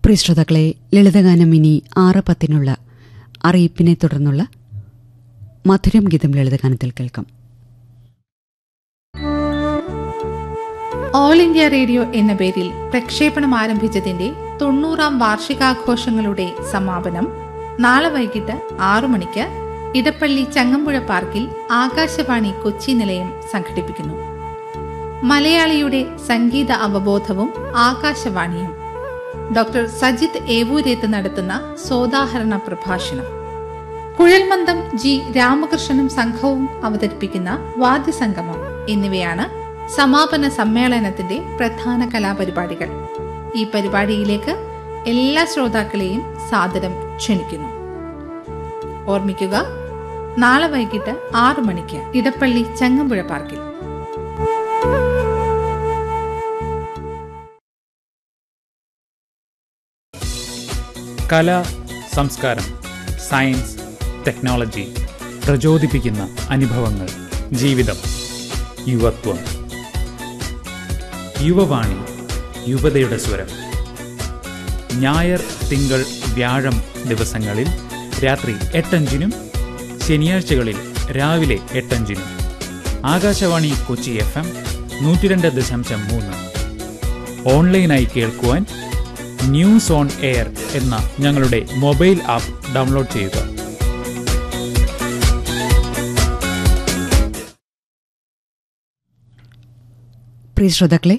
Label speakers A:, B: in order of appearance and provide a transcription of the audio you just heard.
A: പ്രിയ ശ്രോതാക്കളെ ലളിതഗാനം ഇനി ആറ് പത്തിനുള്ള അറിയിപ്പിനെ തുടർന്നുള്ള മധുരം ഗീതം ലളിതഗാനത്തിൽ കേൾക്കാം
B: ഓൾ ഇന്ത്യ റേഡിയോ എന്ന പേരിൽ പ്രക്ഷേപണം ആരംഭിച്ചതിന്റെ തൊണ്ണൂറാം വാർഷികാഘോഷങ്ങളുടെ സമാപനം നാളെ വൈകിട്ട് ആറു മണിക്ക് ഇടപ്പള്ളി ചങ്ങമ്പുഴ പാർക്കിൽ ആകാശവാണി കൊച്ചി നിലയം സംഘടിപ്പിക്കുന്നു മലയാളിയുടെ സംഗീത അവബോധവും ആകാശവാണിയും ഡോക്ടർ സജിത് ഏവൂരേത്ത് നടത്തുന്ന സോദാഹരണ പ്രഭാഷണം കുഴൽമന്ദം ജി രാമകൃഷ്ണനും സംഘവും അവതരിപ്പിക്കുന്ന വാദ്യസംഗമം എന്നിവയാണ് സമാപന സമ്മേളനത്തിന്റെ പ്രധാന കലാപരിപാടികൾ ഈ പരിപാടിയിലേക്ക് എല്ലാ ശ്രോതാക്കളെയും സാദരം ക്ഷണിക്കുന്നു ഓർമ്മിക്കുക നാളെ വൈകിട്ട് ആറു മണിക്ക് ഇടപ്പള്ളി ചങ്ങമ്പുഴ പാർക്കിൽ
C: കല സംസ്കാരം സയൻസ് ടെക്നോളജി പ്രചോദിപ്പിക്കുന്ന അനുഭവങ്ങൾ ജീവിതം യുവത്വം യുവവാണി യുവതയുടെ സ്വരം ഞായർ തിങ്കൾ വ്യാഴം ദിവസങ്ങളിൽ രാത്രി എട്ടഞ്ചിനും ശനിയാഴ്ചകളിൽ രാവിലെ എട്ടഞ്ചിനും ആകാശവാണി കൊച്ചി എഫ് എം നൂറ്റി രണ്ട് ദശാംശം മൂന്ന് ഓൺലൈനായി കേൾക്കുവാൻ ന്യൂസ് ഓൺ എയർ എന്ന ഞങ്ങളുടെ മൊബൈൽ ആപ്പ് ഡൗൺലോഡ് ചെയ്യുക
A: പ്രിയ ശ്രോതാക്കളെ